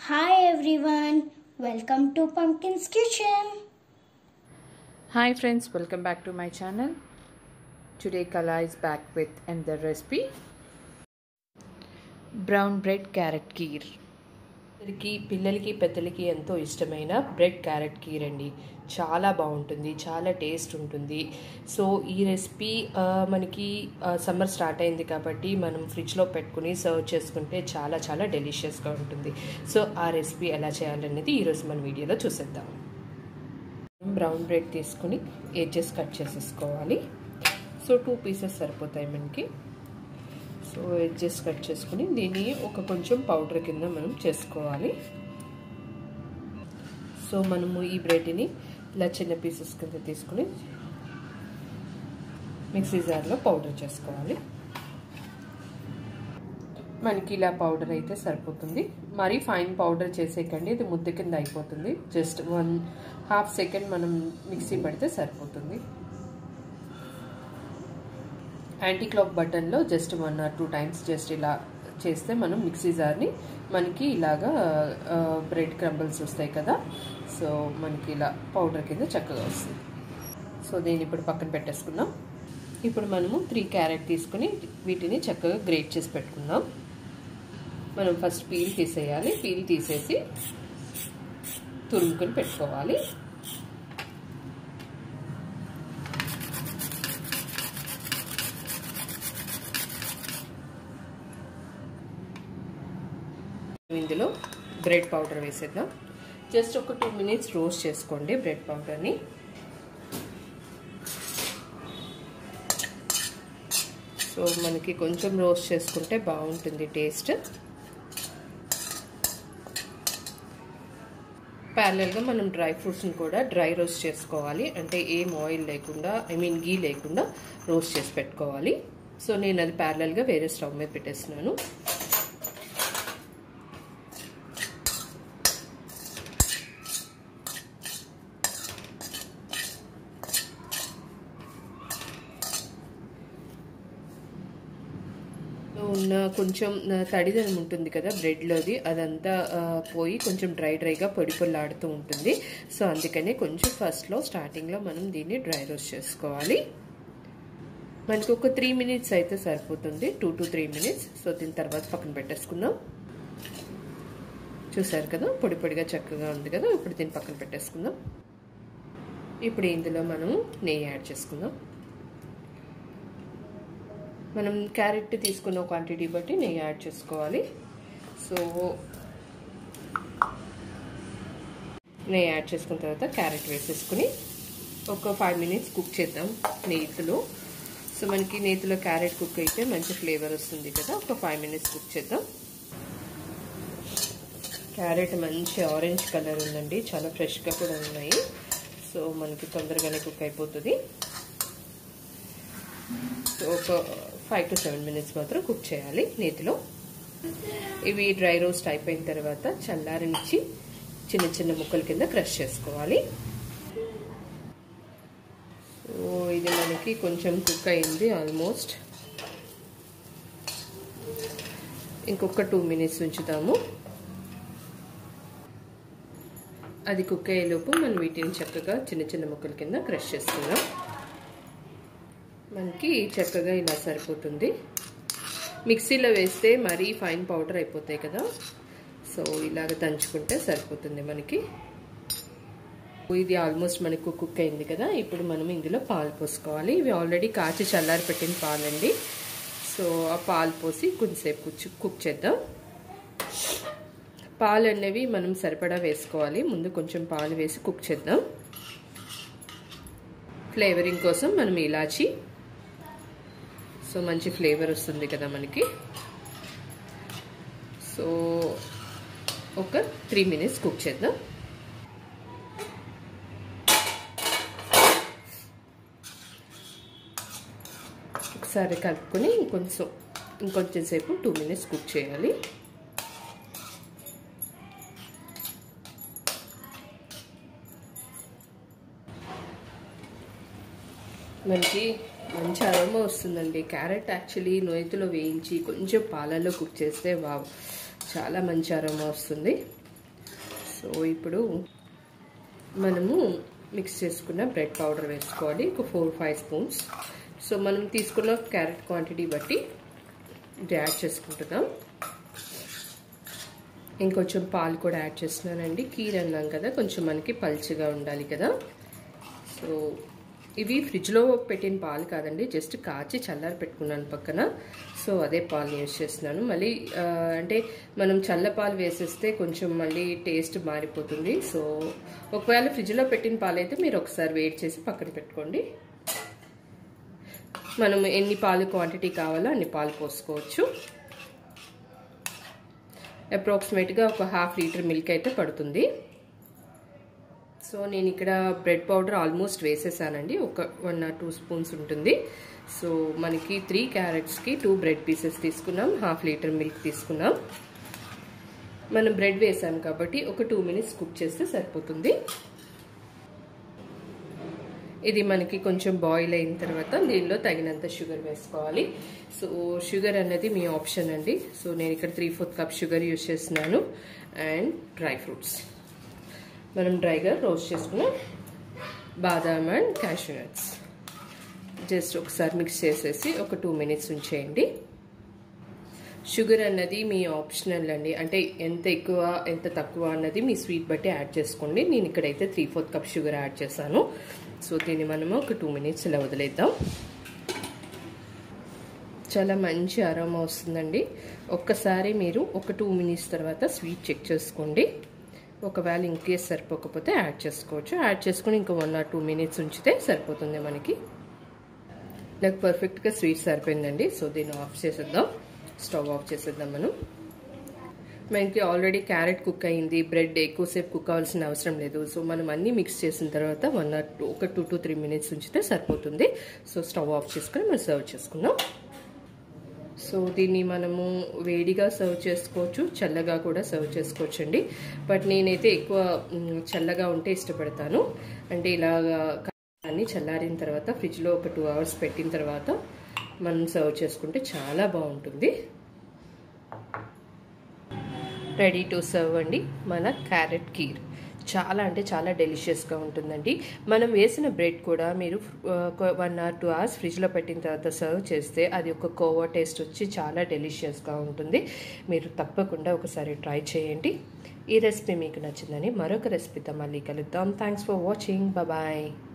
Hi everyone, welcome to Pumpkin's Kitchen. Hi friends, welcome back to my channel. Today Kala is back with another recipe. Brown bread carrot kheer. అందరికీ పిల్లలకి పెద్దలకి ఎంతో ఇష్టమైన bread carrot kheer అండి చాలా బాగుంటుంది చాలా టేస్ట్ ఉంటుంది సో ఈ రెసిపీ ఆ, మనకి సమ్మర్ స్టార్ట్ అయింది కాబట్టి మనం ఫ్రిడ్జ్లో పెట్టుకుని సర్వ్ చేసుకుంటే చాలా చాలా డెలిషియస్గా ఉంటుంది సో ఆ రెసిపీ ఎలా చేయాలనేది ఈరోజు మన వీడియోలో చూసేద్దాం బ్రౌన్ బ్రెడ్ తీసుకుని ఎడ్జెస్ కట్ చేసేసుకోవాలి సో టూ పీసెస్ సరిపోతాయి మనకి సో ఎడ్జెస్ కట్ చేసుకుని దీన్ని ఒక కొంచెం పౌడర్ కింద మనం చేసుకోవాలి సో మనము ఈ బ్రెడ్ని ఇలా చిన్న పీసెస్ కింద తీసుకుని మిక్సీ జార్లో పౌడర్ చేసుకోవాలి మనకి ఇలా పౌడర్ అయితే సరిపోతుంది మరీ ఫైన్ పౌడర్ చేసేకండి ఇది ముద్ద కింద అయిపోతుంది జస్ట్ వన్ హాఫ్ సెకండ్ మనం మిక్సీ పడితే సరిపోతుంది యాంటీ క్లాక్ బటన్లో just one or two times just ఇలా చేస్తే మనం మిక్సీ జార్ని మనకి ఇలాగా బ్రెడ్ క్రంబల్స్ వస్తాయి కదా సో మనకి ఇలా పౌడర్ కింద చక్కగా వస్తుంది సో దీన్ని ఇప్పుడు పక్కన పెట్టేసుకుందాం ఇప్పుడు మనము త్రీ క్యారెట్ తీసుకుని వీటిని చక్కగా గ్రేట్ చేసి పెట్టుకుందాం మనం ఫస్ట్ పీల్ తీసేయాలి పీల్ తీసేసి తురుముకొని పెట్టుకోవాలి ఇందులో బ్రెడ్ పౌడర్ వేసేద్దాం జస్ట్ ఒక టూ మినిట్స్ రోస్ట్ చేసుకోండి బ్రెడ్ పౌడర్ని సో మనకి కొంచెం రోస్ట్ చేసుకుంటే బాగుంటుంది టేస్ట్ ప్యారలల్గా మనం డ్రై ఫ్రూట్స్ని కూడా డ్రై రోస్ట్ చేసుకోవాలి అంటే ఏం ఆయిల్ లేకుండా ఐ మీన్ గీ లేకుండా రోస్ట్ చేసి పెట్టుకోవాలి సో నేను అది ప్యారలల్గా వేరే స్టవ్ మీద పెట్టేస్తున్నాను ఉన్న కొంచెం తడిదనం ఉంటుంది కదా బ్రెడ్లోది అదంతా పోయి కొంచెం డ్రై డ్రైగా పొడి పొల్లాడుతూ ఉంటుంది సో అందుకనే కొంచెం ఫస్ట్లో స్టార్టింగ్లో మనం దీన్ని డ్రై రోస్ట్ చేసుకోవాలి మనకి ఒక త్రీ మినిట్స్ అయితే సరిపోతుంది two to three minutes so దీని తర్వాత పక్కన పెట్టేసుకుందాం చూసారు కదా పొడి పొడిగా చక్కగా ఉంది కదా ఇప్పుడు దీన్ని పక్కన పెట్టేసుకుందాం ఇప్పుడు ఇందులో మనం నెయ్యి యాడ్ చేసుకుందాం మనం క్యారెట్ తీసుకున్న క్వాంటిటీ బట్టి నెయ్యి యాడ్ చేసుకోవాలి సో నెయ్యి యాడ్ చేసుకున్న తర్వాత క్యారెట్ వేసేసుకుని ఒక ఫైవ్ మినిట్స్ కుక్ చేద్దాం నేతిలో సో మనకి నేతిలో క్యారెట్ కుక్ అయితే మంచి ఫ్లేవర్ వస్తుంది కదా ఒక ఫైవ్ మినిట్స్ కుక్ చేద్దాం క్యారెట్ మంచి ఆరెంజ్ కలర్ ఉందండి చాలా ఫ్రెష్గా కూడా ఉన్నాయి సో మనకి తొందరగానే కుక్ అయిపోతుంది సో ఒక ఫైవ్ టు సెవెన్ మినిట్స్ మాత్రం కుక్ చేయాలి నేతిలో ఇవి డ్రై రోస్ట్ అయిపోయిన తర్వాత చల్లారించి చిన్న చిన్న ముక్కల కింద క్రష్ చేసుకోవాలి సో ఇది మనకి కొంచెం కుక్ అయింది ఆల్మోస్ట్ ఇంకొక టూ మినిట్స్ ఉంచుతాము అది కుక్ అయ్యేలోపు మనం వీటిని చక్కగా చిన్న చిన్న ముక్కల కింద క్రష్ చేసుకుందాం మనకి చక్కగా ఇలా సరిపోతుంది మిక్సీలో వేస్తే మరీ ఫైన్ పౌడర్ అయిపోతాయి కదా సో ఇలాగ దంచుకుంటే సరిపోతుంది మనకి ఇది ఆల్మోస్ట్ మనకు కుక్ అయింది కదా ఇప్పుడు మనం ఇందులో పాలు పోసుకోవాలి ఇవి ఆల్రెడీ కాచి చల్లారి పెట్టిన పాలండి సో ఆ పాలు పోసి కొంచెంసేపు కుక్ చేద్దాం పాలు అనేవి మనం సరిపడా వేసుకోవాలి ముందు కొంచెం పాలు వేసి కుక్ చేద్దాం ఫ్లేవరింగ్ కోసం మనం ఇలాచి సో మంచి ఫ్లేవర్ వస్తుంది కదా మనకి సో ఒక త్రీ మినిట్స్ కుక్ చేద్దాం ఒకసారి కలుపుకొని ఇంకొంచెం ఇంకొంచెం సేపు టూ మినిట్స్ కుక్ చేయాలి మనకి మంచి అరోమా వస్తుందండి క్యారెట్ యాక్చువల్లీ నొయ్యిలో వేయించి కొంచెం పాలలో కుక్ చేస్తే వా చాలా మంచి అరోమా వస్తుంది సో ఇప్పుడు మనము మిక్స్ చేసుకున్న బ్రెడ్ పౌడర్ వేసుకోవాలి ఒక ఫోర్ ఫైవ్ స్పూన్స్ సో మనం తీసుకున్న క్యారెట్ క్వాంటిటీ బట్టి ఇది యాడ్ చేసుకుంటున్నాం ఇంకొంచెం పాలు కూడా యాడ్ చేస్తున్నానండి కీర్ అన్నాం కదా కొంచెం మనకి పల్చగా ఉండాలి కదా సో ఇవి ఫ్రిడ్జ్లో పెట్టిన పాలు కాదండి జస్ట్ కాచి చల్లారి పెట్టుకున్నాను పక్కన సో అదే పాలు యూజ్ చేస్తున్నాను మళ్ళీ అంటే మనం చల్ల పాలు వేసేస్తే కొంచెం మళ్ళీ టేస్ట్ మారిపోతుంది సో ఒకవేళ ఫ్రిడ్జ్లో పెట్టిన పాలు అయితే మీరు ఒకసారి వెయిట్ చేసి పక్కన పెట్టుకోండి మనం ఎన్ని పాలు క్వాంటిటీ కావాలో అన్ని పాలు పోసుకోవచ్చు అప్రాక్సిమేట్గా ఒక హాఫ్ లీటర్ మిల్క్ అయితే పడుతుంది సో నేను ఇక్కడ బ్రెడ్ పౌడర్ ఆల్మోస్ట్ వేసేసానండి ఒక వన్ ఆర్ టూ స్పూన్స్ ఉంటుంది సో మనకి త్రీ క్యారెట్స్కి టూ బ్రెడ్ పీసెస్ తీసుకున్నాం హాఫ్ లీటర్ మిల్క్ తీసుకున్నాం మనం బ్రెడ్ వేసాం కాబట్టి ఒక టూ మినిట్స్ కుక్ చేస్తే సరిపోతుంది ఇది మనకి కొంచెం బాయిల్ అయిన తర్వాత దీనిలో తగినంత షుగర్ వేసుకోవాలి సో షుగర్ అన్నది మీ ఆప్షన్ అండి సో నేను ఇక్కడ three fourth cup sugar use చేస్తున్నాను అండ్ డ్రై ఫ్రూట్స్ మనం డ్రైగా రోస్ట్ చేసుకున్న బాదాం అండ్ క్యాషూ నట్స్ జస్ట్ ఒకసారి మిక్స్ చేసేసి ఒక టూ మినిట్స్ ఉంచేయండి షుగర్ అన్నది మీ ఆప్షనల్ అండి అంటే ఎంత ఎక్కువ ఎంత తక్కువ అన్నది మీ స్వీట్ బట్టి యాడ్ చేసుకోండి నేను ఇక్కడైతే three fourth cup sugar add చేశాను సో దీన్ని మనము ఒక టూ మినిట్స్ ఇలా వదిలేద్దాం చాలా మంచి అరోమా వస్తుందండి ఒక్కసారి మీరు ఒక టూ మినిట్స్ తర్వాత స్వీట్ చెక్ చేసుకోండి ఒకవేళ ఇంకేస్ సరిపోకపోతే యాడ్ చేసుకోవచ్చు యాడ్ చేసుకుని ఇంకా వన్ ఆర్ టూ మినిట్స్ ఉంచితే సరిపోతుంది మనకి నాకు పర్ఫెక్ట్గా స్వీట్ సరిపోయిందండి సో దీన్ని ఆఫ్ చేసేద్దాం స్టవ్ ఆఫ్ చేసేద్దాం మనం మనకి ఆల్రెడీ క్యారెట్ కుక్ అయింది బ్రెడ్ ఎక్కువసేపు కుక్ అవ్వాల్సిన అవసరం లేదు సో మనం అన్నీ మిక్స్ చేసిన తర్వాత వన్ ఆర్ టూ ఒక టూ టు త్రీ మినిట్స్ ఉంచితే సరిపోతుంది సో స్టవ్ ఆఫ్ చేసుకొని మనం సర్వ్ చేసుకుందాం సో దీన్ని మనము వేడిగా సర్వ్ చేసుకోవచ్చు చల్లగా కూడా సర్వ్ చేసుకోవచ్చు అండి బట్ నేనైతే ఎక్కువ చల్లగా ఉంటే ఇష్టపడతాను అంటే ఇలాగా అన్ని చల్లారిన తర్వాత ఫ్రిడ్జ్లో ఒక టూ అవర్స్ పెట్టిన తర్వాత మనం సర్వ్ చేసుకుంటే చాలా బాగుంటుంది రెడీ టు సర్వ్ అండి మన క్యారెట్ కీర్ చాలా అంటే చాలా డెలిషియస్గా ఉంటుందండి మనం వేసిన బ్రెడ్ కూడా మీరు వన్ ఆర్ టూ అవర్స్ ఫ్రిడ్జ్లో పెట్టిన తర్వాత సర్వ్ చేస్తే అది ఒక కోవా టేస్ట్ వచ్చి చాలా డెలిషియస్గా ఉంటుంది మీరు తప్పకుండా ఒకసారి ట్రై చేయండి ఈ రెసిపీ మీకు నచ్చిందని మరొక రెసిపీతో మళ్ళీ కలుద్దాం థ్యాంక్స్ ఫర్ వాచింగ్ బాయ్